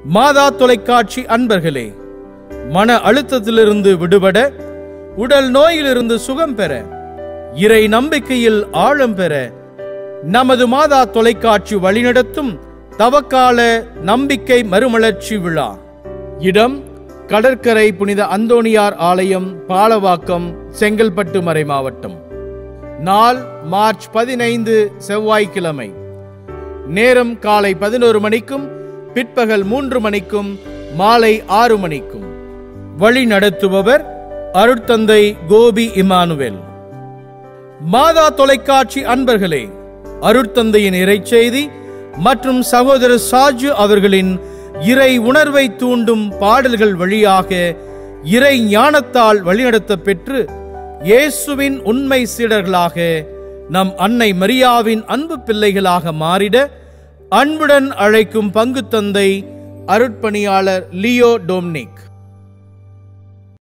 மாதா தொலைக்காட்சி அன்பர்களே மன அழுத்தத்திலிருந்து விடுபட உடல் நோயிலிருந்து சுகம் பெற இறை நம்பிக்கையில் ஆழம் பெற நமது மாதா தொலைக்காட்சி வழிநடத்தும் தவக்கால நம்பிக்கை மறுமலர்ச்சி விழா இடம் கடற்கரை புனித அந்தோணியார் ஆலயம் பாலவாக்கம் செங்கல்பட்டு மறை மாவட்டம் நாள் மார்ச் பதினைந்து செவ்வாய்க்கிழமை நேரம் காலை பதினோரு மணிக்கும் பிற்பகல் மூன்று மணிக்கும் மாலை ஆறு மணிக்கும் வழி நடத்துபவர் அருட்தந்தை கோபி இமானுவேல் மாதா தொலைக்காட்சி அன்பர்களே அருட்தந்தையின் இறைச்செய்தி மற்றும் சகோதரர் சாஜு அவர்களின் இறை உணர்வை தூண்டும் பாடல்கள் வழியாக இறை ஞானத்தால் வழிநடத்த பெற்று இயேசுவின் உண்மை சீடர்களாக நம் அன்னை மரியாவின் அன்பு பிள்ளைகளாக மாறிட அன்புடன் அழைக்கும் பங்கு தந்தை அருட்பணியாளர் லியோ டோம்னிக்